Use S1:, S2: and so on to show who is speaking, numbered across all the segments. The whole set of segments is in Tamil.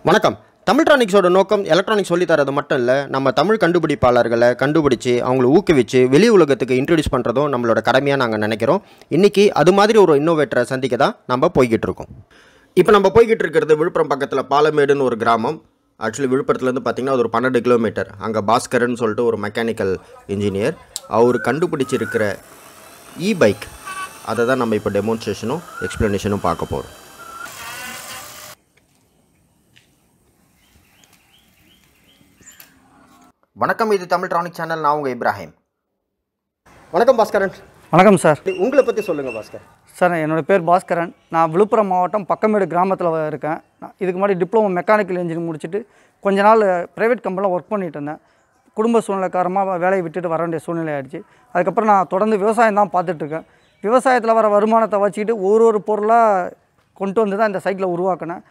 S1: வணக்கம் தமிழ்ட்ரானிக்ஸோட நோக்கம் எலக்ட்ரானிக்ஸ் சொல்லி தரது மட்டும் இல்லை நம்ம தமிழ் கண்டுபிடிப்பாளர்களை கண்டுபிடிச்சு அவங்கள ஊக்குவிச்சு வெளி உலகத்துக்கு இன்ட்ரடியூஸ் பண்ணுறதும் நம்மளோட கடமையாக நாங்கள் நினைக்கிறோம் இன்றைக்கி அது மாதிரி ஒரு இன்னோவேட்டரை சந்திக்க தான் நம்ம போய்கிட்டு இருக்கோம் இப்போ நம்ம போய்கிட்டு இருக்கிறது விழுப்புரம் பக்கத்தில் பாலமேடுன்னு ஒரு கிராமம் ஆக்சுவலி விழுப்புரத்துலேருந்து பார்த்தீங்கன்னா அது ஒரு பன்னெண்டு கிலோமீட்டர் அங்கே பாஸ்கரன் சொல்லிட்டு ஒரு மெக்கானிக்கல் இன்ஜினியர் அவர் கண்டுபிடிச்சிருக்கிற இ பைக் அதை தான் நம்ம இப்போ டெமோன்ஸ்ட்ரேஷனும் எக்ஸ்ப்ளனேஷனும் பார்க்க போகிறோம் வணக்கம் இது தமிழ்ட்ரானிக் சேனல் நான் உங்கள் இப்ராஹிம் வணக்கம் பாஸ்கரன்
S2: வணக்கம் சார்
S1: உங்களை பற்றி சொல்லுங்கள் பாஸ்கர்
S2: சார் என்னோடய பேர் பாஸ்கரன் நான் விழுப்புரம் மாவட்டம் பக்கமேடு கிராமத்தில் இருக்கேன் நான் இதுக்கு முன்னாடி டிப்ளமோ மெக்கானிக்கல் இன்ஜினியர் முடிச்சுட்டு கொஞ்ச நாள் ப்ரைவேட் கம்பெனியில் ஒர்க் பண்ணிட்டு இருந்தேன் குடும்ப சூழ்நிலை காரணமாக வேலையை விட்டுட்டு வர வேண்டிய சூழ்நிலை ஆயிடுச்சு அதுக்கப்புறம் நான் தொடர்ந்து விவசாயம் தான் பார்த்துட்ருக்கேன் விவசாயத்தில் வர வருமானத்தை வச்சுக்கிட்டு ஒரு ஒரு பொருளாக கொண்டு வந்து தான் இந்த சைக்கிளை உருவாக்கினேன்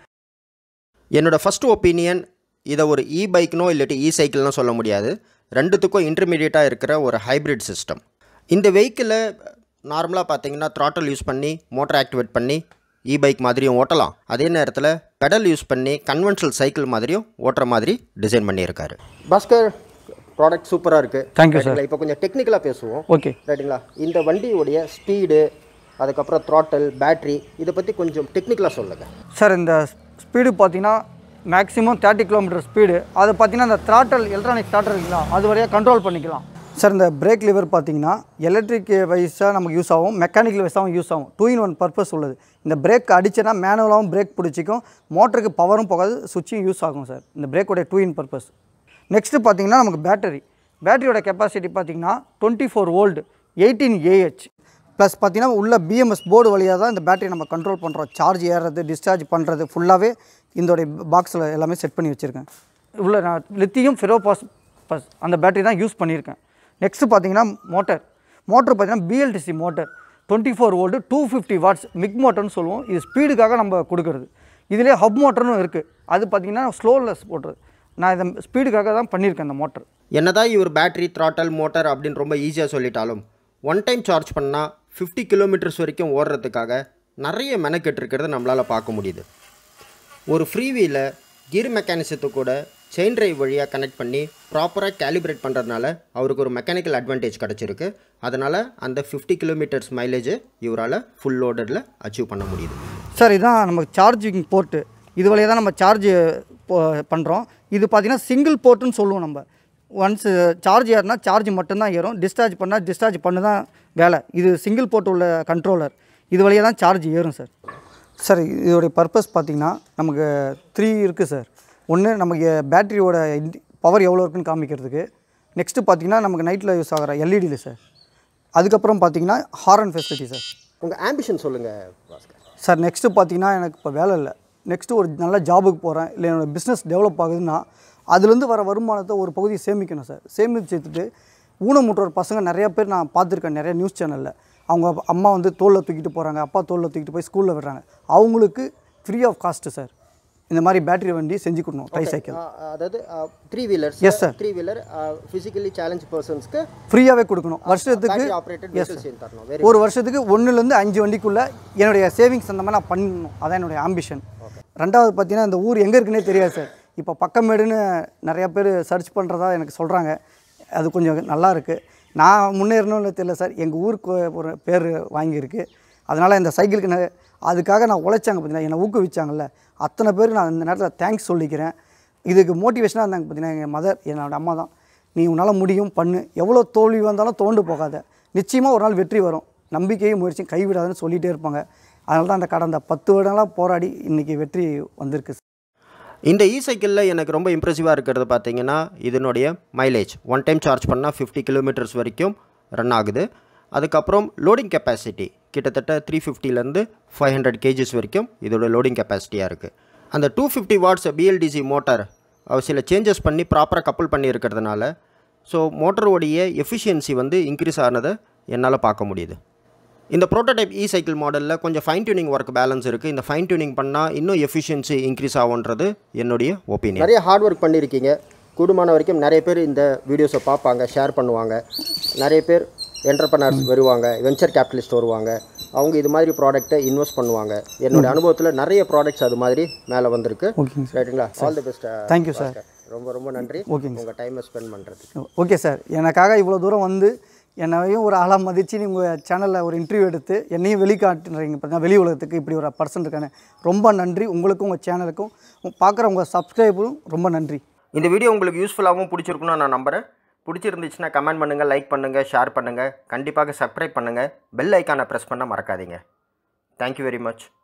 S1: என்னோட ஃபர்ஸ்ட் ஒப்பீனியன் இதை ஒரு இ பைக்னோ இல்லாட்டி இ சைக்கிள்னோ சொல்ல முடியாது ரெண்டுத்துக்கும் இன்டர்மீடியட்டாக இருக்கிற ஒரு ஹைப்ரிட் சிஸ்டம் இந்த வெஹிக்கிளை நார்மலாக பார்த்தீங்கன்னா throttle யூஸ் பண்ணி மோட்டர் ஆக்டிவேட் பண்ணி இ பைக் மாதிரியும் ஓட்டலாம் அதே நேரத்தில் பெடல் யூஸ் பண்ணி கன்வென்ஷனல் சைக்கிள் மாதிரியும் ஓட்டுற மாதிரி டிசைன் பண்ணியிருக்காரு பாஸ்கர் ப்ராடக்ட் சூப்பராக இருக்குது
S2: Thank you, sir.
S1: இப்போ கொஞ்சம் டெக்னிக்கலாக பேசுவோம்
S2: ஓகே
S1: ரைட்டுங்களா இந்த வண்டியுடைய ஸ்பீடு அதுக்கப்புறம் throttle பேட்டரி இதை பற்றி கொஞ்சம் டெக்னிக்கலாக சொல்லுங்கள்
S2: சார் இந்த ஸ்பீடு பார்த்தீங்கன்னா மேக்ஸிமம் தேர்ட்டி கிலோமீட்டர் ஸ்பீடு அது பார்த்தீங்கன்னா இந்த த்ராட்டல் எலக்ட்ரானிக் த்ராட்டல் இருக்குங்களா அது வரையாக கண்ட்ரோல் பண்ணிக்கலாம் சார் இந்த பிரேக் லிவர் பார்த்தீங்கன்னா எலக்ட்ரிக் வைஸாக நமக்கு யூஸ் ஆகும் மெக்கானிக்கல் வைஸாகவும் யூஸ் ஆகும் டூ இன் ஒன் பர்பஸ் உள்ளது இந்த பிரேக் அடிச்சேன்னா மேனுவலாகவும் பிரேக் பிடிச்சிக்கும் மோட்டருக்கு பவரும் போகாது சுவிட்சும் யூஸ் ஆகும் சார் இந்த பிரேக்கோடைய டூ இன் பர்பஸ் நெக்ஸ்ட்டு பார்த்தீங்கன்னா நமக்கு பேட்டரி பேட்டரியோட கெப்பாசிட்டி பார்த்தீங்கன்னா twenty four volt eighteen AH plus பார்த்தீங்கன்னா உள்ள பிஎம்எஸ் போர்டு வழியாக தான் இந்த பேட்டரி நம்ம கண்ட்ரோல் பண்ணுறோம் சார்ஜ் ஏறுறது டிஸ்சார்ஜ் பண்ணுறது ஃபுல்லாகவே இதோடைய பாக்ஸில் எல்லாமே செட் பண்ணி வச்சுருக்கேன் உள்ள நான் லித்தியம் ஃபெரோபாஸ் பஸ் அந்த பேட்டரி தான் யூஸ் பண்ணியிருக்கேன் நெக்ஸ்ட்டு பார்த்தீங்கன்னா மோட்டர் மோட்டர் பார்த்தீங்கன்னா BLDC motor twenty four volt two fifty watts மிக் மோட்டர்னு சொல்லுவோம் இது ஸ்பீடுக்காக நம்ம கொடுக்குறது இதிலே ஹப் மோட்டர்னு இருக்குது அது பார்த்தீங்கன்னா ஸ்லோலெஸ் போட்டுறது நான் இதை ஸ்பீடுக்காக தான் பண்ணியிருக்கேன் இந்த மோட்டர்
S1: என்னதான் இவர் பேட்டரி throttle மோட்டார் அப்படின்னு ரொம்ப ஈஸியாக சொல்லிட்டாலும் ஒன் டைம் சார்ஜ் பண்ணால் ஃபிஃப்டி கிலோமீட்டர்ஸ் வரைக்கும் ஓடுறதுக்காக நிறைய மெனக்கெட்டு இருக்கிறத நம்மளால் பார்க்க முடியுது ஒரு ஃப்ரீ வீலை கியர் மெக்கானிசத்தை கூட செயின் டிரைவ் வழியாக கனெக்ட் பண்ணி ப்ராப்பராக கேலிப்ரேட் பண்ணுறதுனால அவருக்கு ஒரு மெக்கானிக்கல் அட்வான்டேஜ் கிடச்சிருக்கு அதனால் அந்த ஃபிஃப்டி கிலோமீட்டர்ஸ் மைலேஜை இவரால் ஃபுல் லோடடில் அச்சீவ் பண்ண முடியுது
S2: சார் இதான் நமக்கு சார்ஜிங் போர்ட்டு இது வழியாக தான் நம்ம சார்ஜ் பண்ணுறோம் இது பார்த்தீங்கன்னா சிங்கிள் போர்ட்டுன்னு சொல்லுவோம் நம்ம ஒன்ஸ் சார்ஜ் ஏறினா சார்ஜ் மட்டும்தான் ஏறும் டிஸ்சார்ஜ் பண்ணால் டிஸ்சார்ஜ் பண்ண தான் வேலை இது சிங்கிள் போர்ட் உள்ள கண்ட்ரோலர் இது வழியாக தான் சார்ஜ் ஏறும் சார் சார் இதோடைய பர்பஸ் பார்த்தீங்கன்னா நமக்கு த்ரீ இருக்குது சார் ஒன்று நமக்கு பேட்டரியோட பவர் எவ்வளோ இருக்குன்னு காமிக்கிறதுக்கு நெக்ஸ்ட்டு பார்த்தீங்கன்னா நமக்கு நைட்டில் யூஸ் ஆகிற எல்இடியில் சார் அதுக்கப்புறம் பார்த்தீங்கன்னா ஹாரன் ஃபெசிலிட்டி சார்
S1: உங்கள் ஆம்பிஷன் சொல்லுங்கள் பாஸ்கர்
S2: சார் நெக்ஸ்ட்டு பார்த்தீங்கன்னா எனக்கு இப்போ வேலை இல்லை நெக்ஸ்ட்டு ஒரு நல்ல ஜாபுக்கு போகிறேன் இல்லை என்னோடய பிஸ்னஸ் டெவலப் ஆகுதுன்னா அதுலேருந்து வர வருமானத்தை ஒரு பகுதியை சேமிக்கணும் சார் சேமித்து வச்சுட்டு ஊனமுற்றோர் பசங்க நிறைய பேர் நான் பார்த்துருக்கேன் நிறைய நியூஸ் சேனலில் அவங்க அம்மா வந்து தோளில் தூக்கிட்டு போகிறாங்க அப்பா தோளில் தூக்கிட்டு போய் ஸ்கூலில் விடுறாங்க அவங்களுக்கு ஃப்ரீ ஆஃப் காஸ்ட்டு சார் இந்த மாதிரி பேட்டரி வண்டி செஞ்சு கொடுக்கணும் ட்ரை சைக்கிள்
S1: அதாவது three wheelers
S2: Yes, sir.
S1: Three wheeler physically challenge பர்சன்ஸ்க்கு
S2: ஃப்ரீயாகவே கொடுக்கணும் வருஷத்துக்கு
S1: ஆப்ரேட்டட்
S2: Yes,
S1: வெஹிக்கிள்ஸ்
S2: sir.
S1: தரணும் வேறு
S2: ஒரு வருஷத்துக்கு ஒன்றுலேருந்து அஞ்சு வண்டிக்குள்ளே என்னுடைய சேவிங்ஸ் அந்த மாதிரி நான் பண்ணணும் அதான் என்னுடைய ஆம்பிஷன் ரெண்டாவது பார்த்தீங்கன்னா இந்த ஊர் எங்கே இருக்குன்னே தெரியாது சார் இப்போ பக்கமேடுன்னு நிறையா பேர் சர்ச் பண்ணுறதா எனக்கு சொல்கிறாங்க அது கொஞ்சம் நல்லா இருக்குது நான் முன்னேறணும்னு தெரியல சார் எங்கள் ஊருக்கு ஒரு பேர் வாங்கியிருக்கு அதனால் இந்த சைக்கிளுக்கு நான் அதுக்காக நான் உழைச்சாங்க பார்த்தீங்கன்னா என்னை ஊக்குவிச்சாங்கல்ல அத்தனை பேருக்கு நான் இந்த நேரத்தில் தேங்க்ஸ் சொல்லிக்கிறேன் இதுக்கு மோட்டிவேஷனாக இருந்தாங்க பார்த்தீங்கன்னா எங்கள் மதர் என்னோட அம்மா தான் நீ உன்னால் முடியும் பண்ணு எவ்வளோ தோல்வி வந்தாலும் தோண்டு போகாத நிச்சயமாக ஒரு நாள் வெற்றி வரும் நம்பிக்கையும் முயற்சியும் கைவிடாதுன்னு சொல்லிகிட்டே இருப்பாங்க அதனால தான் அந்த கடந்த பத்து வருடங்களாக போராடி இன்றைக்கி வெற்றி வந்திருக்கு
S1: இந்த இ சைக்கிளில் எனக்கு ரொம்ப இம்ப்ரெசிவாக இருக்கிறது பார்த்தீங்கன்னா இதனுடைய மைலேஜ் ஒன் டைம் சார்ஜ் பண்ணால் ஃபிஃப்டி கிலோமீட்டர்ஸ் வரைக்கும் ரன் ஆகுது அதுக்கப்புறம் லோடிங் கெப்பாசிட்டி கிட்டத்தட்ட த்ரீ ஃபிஃப்டிலேருந்து ஃபைவ் ஹண்ட்ரட் கேஜிஸ் வரைக்கும் இதோட லோடிங் கெப்பாசிட்டியாக இருக்குது அந்த two fifty watts BLDC motor சில சேஞ்சஸ் பண்ணி ப்ராப்பராக கப்புள் பண்ணி இருக்கிறதுனால ஸோ மோட்டரோடைய எஃபிஷியன்சி வந்து இன்க்ரீஸ் ஆனதை என்னால் பார்க்க முடியுது இந்த ப்ரோட்டோடைப் இ சைக்கிள் மாடலில் கொஞ்சம் ஃபைன் டியூனிங் ஒர்க் பேலன்ஸ் இருக்குது இந்த ஃபைன் டியூனிங் பண்ணால் இன்னும் எஃபிஷியன்சி இன்க்ரீஸ் ஆகுன்றது என்னுடைய ஒப்பீனியன் நிறைய ஹார்ட் ஒர்க் பண்ணியிருக்கீங்க கூடுமான வரைக்கும் நிறைய பேர் இந்த வீடியோஸை பார்ப்பாங்க ஷேர் பண்ணுவாங்க நிறைய பேர் என்டர்பனர்ஸ் வருவாங்க வெஞ்சர் கேபிட்டலிஸ்ட் வருவாங்க அவங்க இது மாதிரி ப்ராடக்ட்டை இன்வெஸ்ட் பண்ணுவாங்க என்னோட அனுபவத்தில் நிறைய ப்ராடக்ட்ஸ் அது மாதிரி மேலே வந்திருக்கு
S2: ஓகேங்க சார்
S1: ரைட்டுங்களா all the best
S2: thank you sir
S1: ரொம்ப ரொம்ப நன்றி
S2: ஓகேங்க
S1: உங்கள் டைமை ஸ்பெண்ட் பண்ணுறதுக்கு
S2: ஓகே சார் எனக்காக இவ்வளோ தூரம் வந்து என்னையும் ஒரு ஆளாக மதித்து உங்கள் சேனலில் ஒரு இன்டர்வியூ எடுத்து என்னையும் வெளிக்காட்டுறீங்க பார்த்தீங்கன்னா வெளி உலகத்துக்கு இப்படி ஒரு பர்சன் இருக்கானே ரொம்ப நன்றி உங்களுக்கும் உங்கள் சேனலுக்கும் பார்க்குற உங்கள் சப்ஸ்கிரைபரும் ரொம்ப நன்றி
S1: இந்த வீடியோ உங்களுக்கு யூஸ்ஃபுல்லாகவும் பிடிச்சிருக்குன்னு நான் நம்புகிறேன் பிடிச்சிருந்துச்சுன்னா கமெண்ட் பண்ணுங்கள் லைக் பண்ணுங்கள் ஷேர் பண்ணுங்கள் கண்டிப்பாக சப்ஸ்கிரைப் பண்ணுங்கள் பெல் ஐக்கானை ப்ரெஸ் பண்ண மறக்காதீங்க தேங்க்யூ வெரி மச்